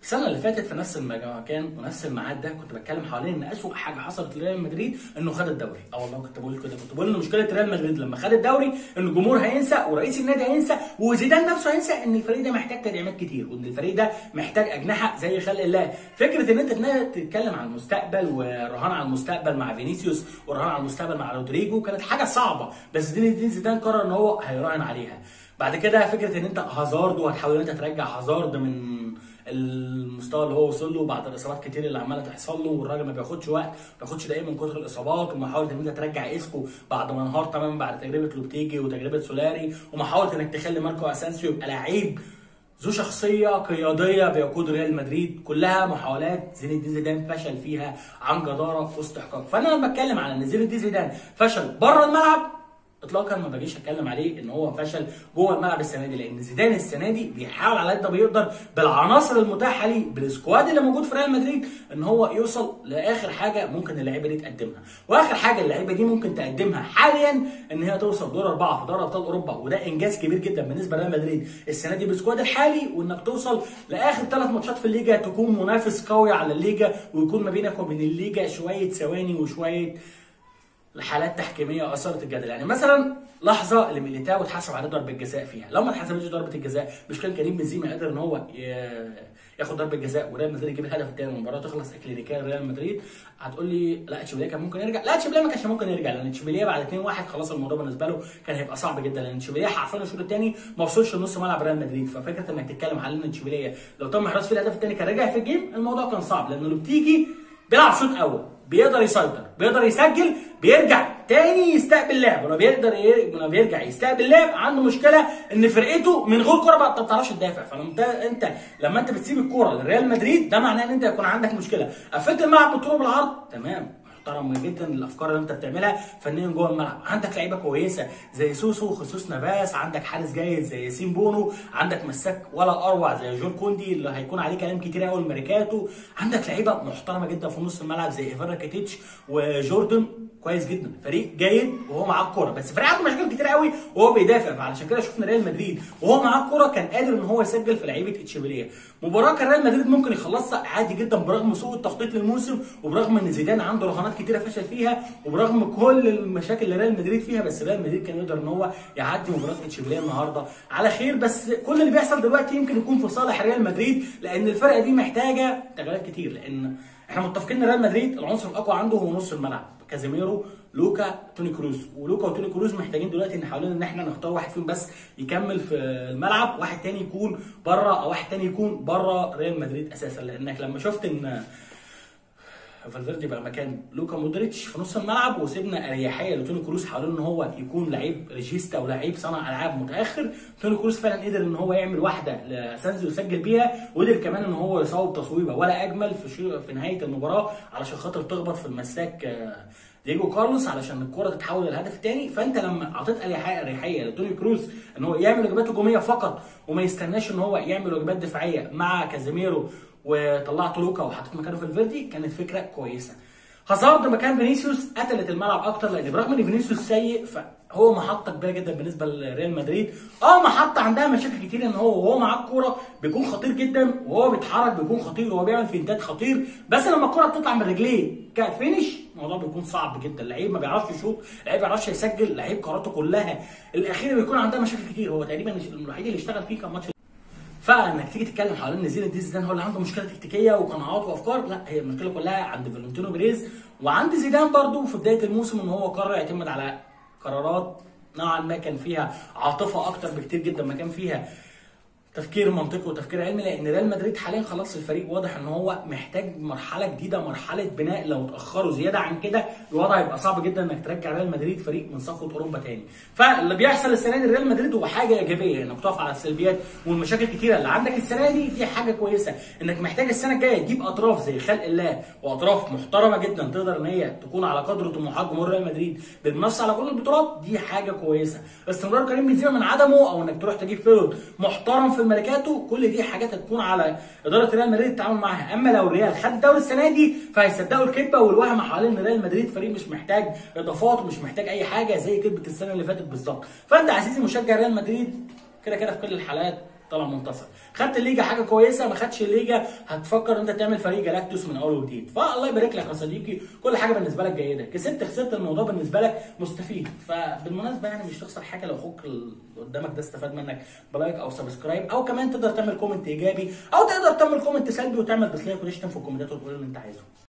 السنه اللي فاتت في نفس المكان ونفس الميعاد ده كنت بتكلم حوالين ان اسوء حاجه حصلت لريال مدريد انه خد الدوري اه والله كنت بقول كده كنت بقول ان مشكله ريال مدريد لما خد الدوري ان الجمهور هينسى ورئيس النادي هينسى وزيدان نفسه هينسى ان الفريق ده محتاج تدعيمات كتير وان الفريق ده محتاج اجنحه زي خلق الله فكره ان انت تتكلم عن المستقبل والرهان على المستقبل مع فينيسيوس والرهان على المستقبل مع رودريجو كانت حاجه صعبه بس زين الدين زيدان قرر ان هو هيراهن عليها بعد كده فكره ان انت هازارد وهتحاول ان انت ترجع هازارد من المستوى اللي هو وصل له بعد الاصابات كتير اللي عماله تحصل له والراجل ما بياخدش وقت ما بياخدش دقايق من كتر الاصابات ومحاوله ان انت ترجع اسكو بعد ما انهار تماما بعد تجربه لوبتيجي وتجربه سولاري ومحاوله انك تخلي ماركو اسانسيو يبقى لعيب ذو شخصيه قياديه بيقود ريال مدريد كلها محاولات زين الدين زيدان فشل فيها عن جداره واستحقاق فانا لما بتكلم على ان زين الدين زيدان فشل بره الملعب اطلاقا ما باجيش اتكلم عليه ان هو فشل جوه الملعب السنه دي لان زيدان السنه دي بيحاول على قد ما بيقدر بالعناصر المتاحه ليه بالسكواد اللي موجود في ريال مدريد ان هو يوصل لاخر حاجه ممكن اللعيبه دي تقدمها واخر حاجه اللعيبه دي ممكن تقدمها حاليا ان هي توصل دور اربعه في دوري ابطال اوروبا وده انجاز كبير جدا بالنسبه لريال مدريد السنه دي بالسكواد الحالي وانك توصل لاخر ثلاث ماتشات في الليجا تكون منافس قوي على الليجا ويكون ما بينك وبين الليجا شويه ثواني وشويه لحالات تحكيميه اثرت الجدل يعني مثلا لحظه اللي ميليتاو اتحسب عليه ضربه جزاء فيها لو ما اتحسبتش ضربه الجزاء مش كان كريم بنزيما قادر ان هو ياخد ضربه جزاء وريال مدريد يجيب الهدف الثاني والمباراه تخلص اكلينيكيا ريال مدريد هتقول لي لا تشيبيليه كان ممكن يرجع لا تشيبيليه ما كانش ممكن يرجع لان تشيبيليه بعد 2 1 خلاص الموضوع بالنسبه له كان هيبقى صعب جدا لان تشيبيليه حرفيا الشوط الثاني ما وصلش لنص ملعب ريال مدريد ففكره انك تتكلم على ان تشيبيليه لو تم احراز في الهدف الثاني كان رجع في الجيم الموضوع كان صعب لانه لو بتيجي بيلعب شوط اول بيقدر يسيطر بيقدر يسجل بيرجع تاني يستقبل لعب ولما بيقدر لما بيرجع يستقبل لعب عنده مشكله ان فرقته من غير كوره ما بتعرفش تدافع فلما انت لما انت بتسيب الكوره لريال مدريد ده معناه ان انت يكون عندك مشكله قفلت الملعب بالطول بالعرض تمام محترم جدا الافكار اللي انت بتعملها فنيا جوه الملعب عندك لعيبه كويسه زي سوسو خصوص نافاس عندك حارس جيد زي ياسين بونو عندك مساك ولا اروع زي جون كوندي اللي هيكون عليه كلام كتير قوي الميركاتو عندك لعيبه محترمه جدا في نص الملعب زي ايفان راكيتيتش وجوردن كويس جدا فريق جيد وهو معاه الكوره بس فريق عنده مشاكل كتير قوي وهو بيدافع فعلشان كده شفنا ريال مدريد وهو معاه الكوره كان قادر ان هو يسجل في لعيبه اتشيبيليه مباراه كان ريال مدريد ممكن يخلصها عادي جدا برغم سوء التخطيط للموسم وبرغم ان زيدان عنده رهانات كتيره فشل فيها وبرغم كل المشاكل اللي ريال مدريد فيها بس ريال مدريد كان يقدر ان هو يعدي مباراه اتشيبيليه النهارده على خير بس كل اللي بيحصل دلوقتي يمكن يكون في صالح ريال مدريد لان الفرقه دي محتاجه تغييرات كتير لان احنا متفقين ان ريال مدريد العنصر الاقوى عنده هو نص الملعب كازيميرو لوكا توني كروز ولوكا وتوني كروز محتاجين دلوقتي ان حوالين ان احنا نختار واحد فيهم بس يكمل في الملعب واحد تاني يكون بره او واحد تاني يكون بره ريال مدريد اساسا لانك لما شفت ان فالفيردي بقى مكان لوكا مودريتش في نص الملعب وسيبنا اريحيه لتوني كروز حوالين ان هو يكون لعيب ريجيستا ولعيب صانع العاب متاخر توني كروز فعلا قدر ان هو يعمل واحده لسانزيو يسجل بيها وقدر كمان ان هو يصوب تصويبه ولا اجمل في شو في نهايه المباراه علشان خاطر تخبط في المساك دييجو كارلوس علشان الكره تتحول للهدف الثاني فانت لما اعطيت اريحيه لتوني كروز ان هو يعمل واجبات هجوميه فقط وما يستناش ان هو يعمل واجبات دفاعيه مع كازيميرو وطلعت لوكا وحطيت مكانه في الفيردي كانت فكره كويسه هازارد مكان فينيسيوس قتلت الملعب اكتر لان برغم ان فينيسيوس سيء فهو محطه كبيره جدا بالنسبه لريال مدريد اه محطه عندها مشاكل كتير ان هو وهو معاه الكوره بيكون خطير جدا وهو بيتحرك بيكون خطير وهو بيعمل فينتات خطير بس لما الكوره بتطلع من رجليه كفينش الموضوع بيكون صعب جدا لعيب ما بيعرفش يشوط لعيب ما بيعرفش يسجل لعيب قراراته كلها الاخيره بيكون عندها مشاكل كتير هو تقريبا الوحيد اللي اشتغل فيه كان ماتش فانك تيجي تتكلم حوالين ان زين الدين زيدان هو اللي عنده مشكله تكتيكيه وقناعات وافكار لا هي المشكله كلها عند فالنتينو بريز وعند زيدان برضو في بدايه الموسم ان هو قرر يعتمد على قرارات نوعا ما كان فيها عاطفه اكتر بكتير جدا ما كان فيها تفكير منطقي وتفكير علمي لان ريال مدريد حاليا خلاص الفريق واضح ان هو محتاج مرحله جديده مرحله بناء لو اتاخروا زياده عن كده الوضع هيبقى صعب جدا انك ترجع ريال مدريد فريق من صفوه اوروبا تاني فاللي بيحصل السنه دي ريال مدريد هو حاجه ايجابيه انك تقف على السلبيات والمشاكل الكتيره اللي عندك السنه دي دي حاجه كويسه انك محتاج السنه الجايه تجيب اطراف زي خلق الله واطراف محترمه جدا تقدر ان هي تكون على قدر طموحات جمهور ريال مدريد بالمنافسه على كل البطولات دي حاجه كويسه استمرار كريم بنزيما من عدمه او انك تروح تجيب فيرود محترم في الميركاتو كل دي حاجات هتكون على اداره ريال مدريد التعامل معاها اما لو الريال خد الدوري السنه دي فهيصدقوا الكذبه والوهم حوالين ان ريال مدريد فريق مش محتاج اضافات ومش محتاج اي حاجه زي كذبه السنه اللي فاتت بالظبط فانت عزيزي مشجع ريال مدريد كده كده في كل الحالات طلع منتصر خدت الليجا حاجه كويسه ما خدش الليجا هتفكر انت تعمل فريق جالاكتوس من اول وجديد فالله يبارك لك يا صديقي كل حاجه بالنسبه لك جيده كسبت خسرت الموضوع بالنسبه لك مستفيد فبالمناسبه يعني مش تخسر حاجه لو اخوك اللي قدامك ده استفاد منك بلايك او سبسكرايب او كمان تقدر تعمل كومنت ايجابي او تقدر تعمل كومنت سلبي وتعمل ديسلايك وتشتم في الكومنتات وتقول اللي انت عايزه